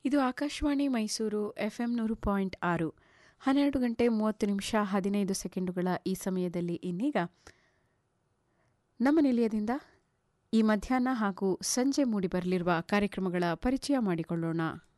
ಇದು ಆಕಾಶವಾಣಿ ಮೈಸೂರು ಎಫ್ಎಂ ನೂರು ಪಾಯಿಂಟ್ ಆರು ಹನ್ನೆರಡು ಗಂಟೆ ಮೂವತ್ತು ನಿಮಿಷ ಹದಿನೈದು ಸೆಕೆಂಡುಗಳ ಈ ಸಮಯದಲ್ಲಿ ಇನ್ನೀಗ ನಮ್ಮ ನಿಲಯದಿಂದ ಈ ಮಧ್ಯಾಹ್ನ ಹಾಗೂ ಸಂಜೆ ಮೂಡಿಬರಲಿರುವ ಕಾರ್ಯಕ್ರಮಗಳ ಪರಿಚಯ ಮಾಡಿಕೊಳ್ಳೋಣ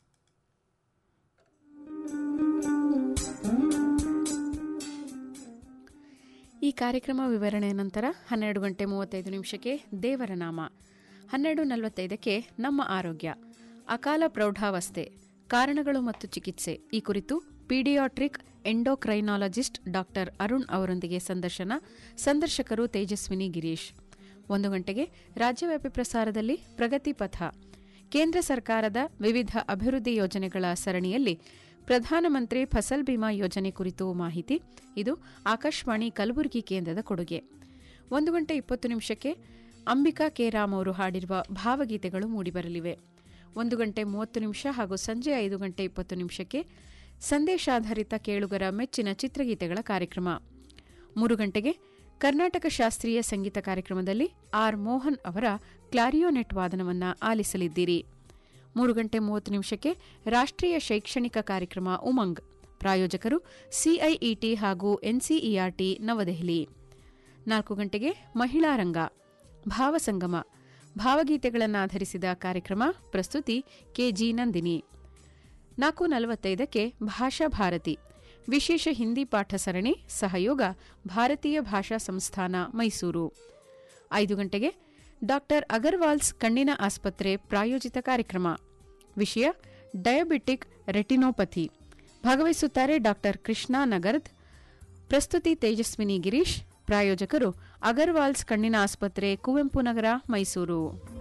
ಈ ಕಾರ್ಯಕ್ರಮ ವಿವರಣೆಯ ನಂತರ ಹನ್ನೆರಡು ಗಂಟೆ ಮೂವತ್ತೈದು ನಿಮಿಷಕ್ಕೆ ದೇವರ ನಾಮ ಹನ್ನೆರಡು ನಲವತ್ತೈದಕ್ಕೆ ನಮ್ಮ ಆರೋಗ್ಯ ಅಕಾಲ ಪ್ರೌಢಾವಸ್ಥೆ ಕಾರಣಗಳು ಮತ್ತು ಚಿಕಿತ್ಸೆ ಈ ಕುರಿತು ಪೀಡಿಯಾಟ್ರಿಕ್ ಎಂಡೋಕ್ರೈನಾಲಜಿಸ್ಟ್ ಡಾಕ್ಟರ್ ಅರುಣ್ ಅವರೊಂದಿಗೆ ಸಂದರ್ಶನ ಸಂದರ್ಶಕರು ತೇಜಸ್ವಿನಿ ಗಿರೀಶ್ ಒಂದು ಗಂಟೆಗೆ ರಾಜ್ಯವ್ಯಾಪಿ ಪ್ರಸಾರದಲ್ಲಿ ಪ್ರಗತಿ ಪಥ ಕೇಂದ್ರ ಸರ್ಕಾರದ ವಿವಿಧ ಅಭಿವೃದ್ಧಿ ಯೋಜನೆಗಳ ಸರಣಿಯಲ್ಲಿ ಪ್ರಧಾನಮಂತ್ರಿ ಫಸಲ್ ಬಿಮಾ ಯೋಜನೆ ಕುರಿತು ಮಾಹಿತಿ ಇದು ಆಕಾಶವಾಣಿ ಕಲಬುರಗಿ ಕೇಂದ್ರದ ಕೊಡುಗೆ ಒಂದು ಗಂಟೆ ಇಪ್ಪತ್ತು ನಿಮಿಷಕ್ಕೆ ಅಂಬಿಕಾ ಕೆ ರಾಮ್ ಅವರು ಹಾಡಿರುವ ಭಾವಗೀತೆಗಳು ಮೂಡಿಬರಲಿವೆ ಒಂದು ಗಂಟೆ ಮೂವತ್ತು ನಿಮಿಷ ಹಾಗೂ ಸಂಜೆ ಐದು ಗಂಟೆ ಇಪ್ಪತ್ತು ನಿಮಿಷಕ್ಕೆ ಸಂದೇಶಾಧಾರಿತ ಕೇಳುಗರ ಮೆಚ್ಚಿನ ಚಿತ್ರಗೀತೆಗಳ ಕಾರ್ಯಕ್ರಮ ಮೂರು ಗಂಟೆಗೆ ಕರ್ನಾಟಕ ಶಾಸ್ತ್ರೀಯ ಸಂಗೀತ ಕಾರ್ಯಕ್ರಮದಲ್ಲಿ ಆರ್ ಮೋಹನ್ ಅವರ ಕ್ಲಾರಿಯೋನೆಟ್ ವಾದನವನ್ನು ಆಲಿಸಲಿದ್ದೀರಿ ಮೂರು ಗಂಟೆ ಮೂವತ್ತು ನಿಮಿಷಕ್ಕೆ ರಾಷ್ಟ್ರೀಯ ಶೈಕ್ಷಣಿಕ ಕಾರ್ಯಕ್ರಮ ಉಮಂಗ್ ಪ್ರಾಯೋಜಕರು ಸಿಐಇಟಿ ಹಾಗೂ ಎನ್ಸಿಇಆರ್ಟಿ ನವದೆಹಲಿ ನಾಲ್ಕು ಗಂಟೆಗೆ ಮಹಿಳಾ ರಂಗ ಭಾವಸಂಗಮ ಭಾವಗೀತೆಗಳನ್ನು ಆಧರಿಸಿದ ಕಾರ್ಯಕ್ರಮ ಪ್ರಸ್ತುತಿ ಕೆಜಿ ನಂದಿನಿ ನಾಲ್ಕು ನಲವತ್ತೈದಕ್ಕೆ ಭಾಷಾ ಭಾರತಿ ವಿಶೇಷ ಹಿಂದಿ ಪಾಠ ಸರಣಿ ಸಹಯೋಗ ಭಾರತೀಯ ಭಾಷಾ ಸಂಸ್ಥಾನ ಮೈಸೂರು ಐದು ಗಂಟೆಗೆ ಡಾಕ್ಟರ್ ಅಗರ್ವಾಲ್ಸ್ ಕಣ್ಣಿನ ಆಸ್ಪತ್ರೆ ಪ್ರಾಯೋಜಿತ ಕಾರ್ಯಕ್ರಮ ವಿಷಯ ಡಯಾಬಿಟಿಕ್ ರೆಟಿನೋಪಥಿ ಭಾಗವಹಿಸುತ್ತಾರೆ ಡಾಕ್ಟರ್ ಕೃಷ್ಣಾ ನಗರ್ದ್ ಪ್ರಸ್ತುತಿ ತೇಜಸ್ವಿನಿ ಗಿರೀಶ್ ಪ್ರಾಯೋಜಕರು ಅಗರ್ವಾಲ್ಸ್ ಕಣ್ಣಿನ ಆಸ್ಪತ್ರೆ ಕುವೆಂಪು ನಗರ ಮೈಸೂರು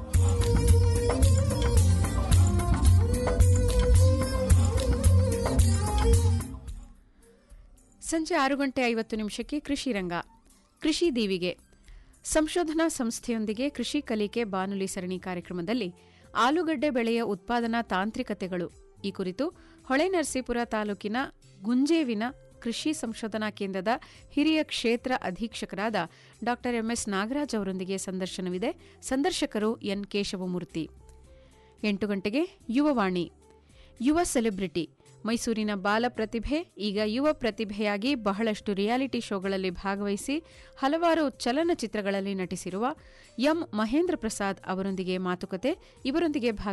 ಸಂಜೆ ಆರು ಗಂಟೆ ಐವತ್ತು ನಿಮಿಷಕ್ಕೆ ಕೃಷಿ ರಂಗ ಕೃಷಿ ದೀವಿಗೆ ಸಂಶೋಧನಾ ಸಂಸ್ಥೆಯೊಂದಿಗೆ ಕೃಷಿ ಕಲಿಕೆ ಬಾನುಲಿ ಸರಣಿ ಕಾರ್ಯಕ್ರಮದಲ್ಲಿ ಆಲೂಗಡ್ಡೆ ಬೆಳೆಯ ಉತ್ಪಾದನಾ ತಾಂತ್ರಿಕತೆಗಳು ಈ ಕುರಿತು ಹೊಳೆನರಸೀಪುರ ತಾಲೂಕಿನ ಗುಂಜೇವಿನ ಕೃಷಿ ಸಂಶೋಧನಾ ಕೇಂದ್ರದ ಹಿರಿಯ ಕ್ಷೇತ್ರ ಅಧೀಕ್ಷಕರಾದ ಡಾ ಎಂಎಸ್ ನಾಗರಾಜ್ ಅವರೊಂದಿಗೆ ಸಂದರ್ಶನವಿದೆ ಸಂದರ್ಶಕರು ಎನ್ ಕೇಶವಮೂರ್ತಿ ಎಂಟು ಗಂಟೆಗೆ ಯುವವಾಣಿ ಯುವ ಸೆಲೆಬ್ರಿಟಿ ಮೈಸೂರಿನ ಬಾಲ ಪ್ರತಿಭೆ ಈಗ ಯುವ ಪ್ರತಿಭೆಯಾಗಿ ಬಹಳಷ್ಟು ರಿಯಾಲಿಟಿ ಶೋಗಳಲ್ಲಿ ಭಾಗವಹಿಸಿ ಹಲವಾರು ಚಲನಚಿತ್ರಗಳಲ್ಲಿ ನಟಿಸಿರುವ ಎಂ ಮಹೇಂದ್ರ ಪ್ರಸಾದ್ ಅವರೊಂದಿಗೆ ಮಾತುಕತೆ ಇವರೊಂದಿಗೆ